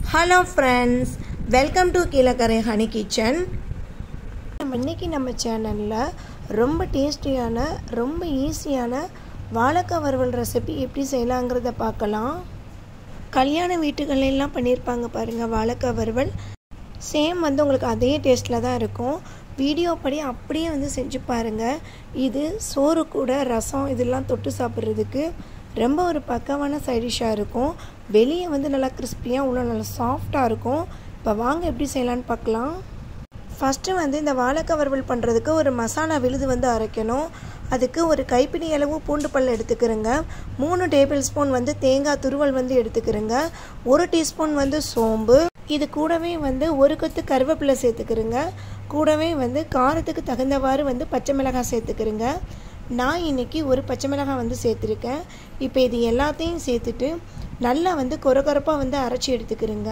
hello friends welcome to Keelakarai honey kitchen நம்ம இன்றைக்கி நம்ம சேனலில் ரொம்ப டேஸ்டியான ரொம்ப ஈஸியான வாழைக்காய் வறுவல் ரெசிபி எப்படி செய்யலாங்கிறத பார்க்கலாம் கல்யாண வீட்டுகள்ல எல்லாம் பண்ணியிருப்பாங்க பாருங்கள் வாழைக்காய் வறுவல் சேம் வந்து உங்களுக்கு அதே டேஸ்ட்டில் தான் இருக்கும் வீடியோ படி அப்படியே வந்து செஞ்சு பாருங்கள் இது சோறு கூட ரசம் இதெல்லாம் தொட்டு சாப்பிட்றதுக்கு ரொம்ப ஒரு பக்கமான சைடிஷாக இருக்கும் வெளியே வந்து நல்லா கிறிஸ்பியாக உள்ள நல்லா சாஃப்டாக இருக்கும் இப்போ வாங்க எப்படி செய்யலான்னு பார்க்கலாம் ஃபஸ்ட்டு வந்து இந்த வாழைக்காய் வறுவல் பண்ணுறதுக்கு ஒரு மசாலா விழுது வந்து அரைக்கணும் அதுக்கு ஒரு கைப்பிடி அளவு பூண்டு பல் எடுத்துக்கிறேங்க மூணு டேபிள் ஸ்பூன் வந்து தேங்காய் துருவல் வந்து எடுத்துக்கிறேங்க ஒரு டீஸ்பூன் வந்து சோம்பு இது கூடவே வந்து ஒரு கொத்து கருவேப்பிலை சேர்த்துக்கிறேங்க கூடவே வந்து காரத்துக்கு தகுந்தவாறு வந்து பச்சை மிளகாய் சேர்த்துக்கிறேங்க நான் இன்றைக்கி ஒரு பச்சை மிளகாய் வந்து சேர்த்துருக்கேன் இப்போ இது எல்லாத்தையும் சேர்த்துட்டு நல்லா வந்து கொரகொரப்பாக வந்து அரைச்சி எடுத்துக்கிறேங்க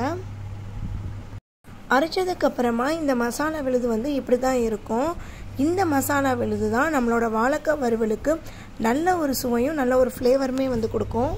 அரைச்சதுக்கப்புறமா இந்த மசாலா விழுது வந்து இப்படி தான் இருக்கும் இந்த மசாலா விழுது தான் நம்மளோட வாழைக்காய் வறுவலுக்கு நல்ல ஒரு சுவையும் நல்ல ஒரு ஃப்ளேவருமே வந்து கொடுக்கும்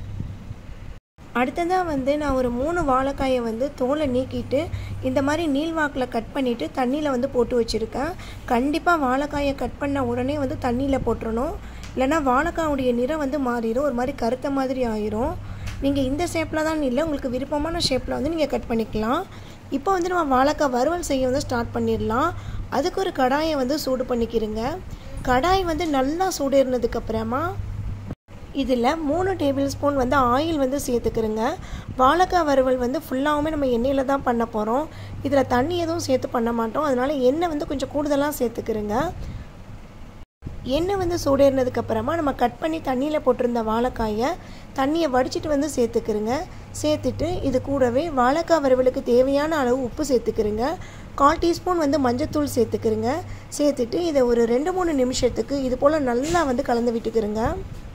அடுத்ததாக வந்து நான் ஒரு மூணு வாழைக்காயை வந்து தோலை நீக்கிட்டு இந்த மாதிரி நீள்வாக்கில் கட் பண்ணிவிட்டு தண்ணியில் வந்து போட்டு வச்சுருக்கேன் கண்டிப்பாக வாழைக்காயை கட் பண்ண உடனே வந்து தண்ணியில் போட்டுறணும் இல்லைனா வாழைக்காவுடைய நிறம் வந்து மாறிடும் ஒரு மாதிரி கருத்த மாதிரி ஆயிரும் நீங்கள் இந்த ஷேப்பில் தான் இல்லை உங்களுக்கு விருப்பமான ஷேப்பில் வந்து நீங்கள் கட் பண்ணிக்கலாம் இப்போ வந்து நம்ம வாழைக்காய் வறுவல் செய்ய வந்து ஸ்டார்ட் பண்ணிடலாம் அதுக்கு ஒரு கடாயை வந்து சூடு பண்ணிக்கிறங்க கடாய் வந்து நல்லா சூடு இருந்ததுக்கப்புறமா இதில் மூணு டேபிள் ஸ்பூன் வந்து ஆயில் வந்து சேர்த்துக்கிறோங்க வாழைக்காய் வறுவல் வந்து ஃபுல்லாகவுமே நம்ம எண்ணெயில் தான் பண்ண போகிறோம் இதில் தண்ணி எதுவும் சேர்த்து பண்ண மாட்டோம் அதனால் எண்ணெய் வந்து கொஞ்சம் கூடுதலாக சேர்த்துக்கிறோங்க எண்ணெய் வந்து சூடேறினதுக்கப்புறமா நம்ம கட் பண்ணி தண்ணியில் போட்டிருந்த வாழைக்காயை தண்ணியை வடிச்சிட்டு வந்து சேர்த்துக்கிறோங்க சேர்த்துட்டு இது கூடவே வாழைக்காய் வறுவலுக்கு தேவையான அளவு உப்பு சேர்த்துக்கிறோங்க கால் டீஸ்பூன் வந்து மஞ்சத்தூள் சேர்த்துக்கிறோங்க சேர்த்துட்டு இதை ஒரு ரெண்டு மூணு நிமிஷத்துக்கு இது போல் நல்லா வந்து கலந்து விட்டுக்கிறோங்க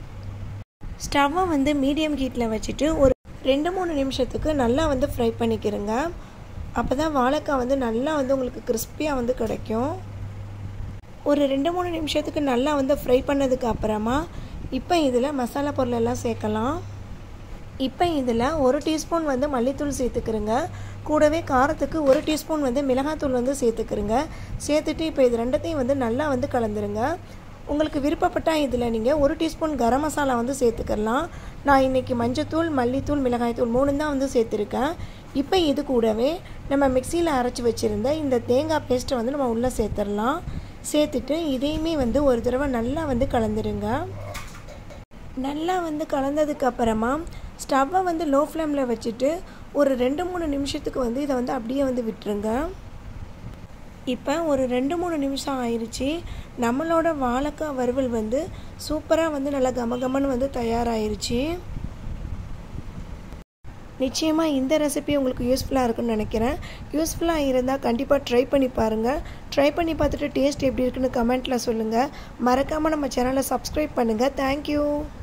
ஸ்டவ்வை வந்து மீடியம் ஹீட்டில் வச்சுட்டு ஒரு ரெண்டு மூணு நிமிஷத்துக்கு நல்லா வந்து ஃப்ரை பண்ணிக்கிறோங்க அப்போ தான் வாழைக்காய் வந்து நல்லா வந்து உங்களுக்கு கிறிஸ்பியாக வந்து கிடைக்கும் ஒரு ரெண்டு மூணு நிமிஷத்துக்கு நல்லா வந்து ஃப்ரை பண்ணதுக்கு அப்புறமா இப்போ இதில் மசாலா பொருளெல்லாம் சேர்க்கலாம் இப்போ இதில் ஒரு டீஸ்பூன் வந்து மல்லித்தூள் சேர்த்துக்கிறோங்க கூடவே காரத்துக்கு ஒரு டீஸ்பூன் வந்து மிளகாத்தூள் வந்து சேர்த்துக்கிறோங்க சேர்த்துட்டு இப்போ இது ரெண்டத்தையும் வந்து நல்லா வந்து கலந்துருங்க உங்களுக்கு விருப்பப்பட்டால் இதில் நீங்கள் ஒரு டீஸ்பூன் கரம் மசாலா வந்து சேர்த்துக்கலாம் நான் இன்றைக்கி மஞ்சத்தூள் மல்லித்தூள் மிளகாய்த்தூள் மூணு தான் வந்து சேர்த்துருக்கேன் இப்போ இது கூடவே நம்ம மிக்சியில் அரைச்சி வச்சுருந்த இந்த தேங்காய் பேஸ்ட்டை வந்து நம்ம உள்ளே சேர்த்துடலாம் சேர்த்துட்டு இதையுமே வந்து ஒரு தடவை நல்லா வந்து கலந்துருங்க நல்லா வந்து கலந்ததுக்கு அப்புறமா ஸ்டவ்வை வந்து லோ ஃப்ளேமில் வச்சுட்டு ஒரு ரெண்டு மூணு நிமிஷத்துக்கு வந்து இதை வந்து அப்படியே வந்து விட்டுருங்க இப்போ ஒரு ரெண்டு மூணு நிமிஷம் ஆயிடுச்சு நம்மளோட வாழைக்காய் வறுவல் வந்து சூப்பராக வந்து நல்லா கமகமன்னு வந்து தயாராகிருச்சு நிச்சயமாக இந்த ரெசிபி உங்களுக்கு யூஸ்ஃபுல்லாக இருக்குன்னு நினைக்கிறேன் யூஸ்ஃபுல்லாக இருந்தால் கண்டிப்பாக ட்ரை பண்ணி பாருங்கள் ட்ரை பண்ணி பார்த்துட்டு டேஸ்ட் எப்படி இருக்குன்னு கமெண்ட்டில் சொல்லுங்கள் மறக்காமல் நம்ம சேனலை சப்ஸ்கிரைப் பண்ணுங்கள் தேங்க்யூ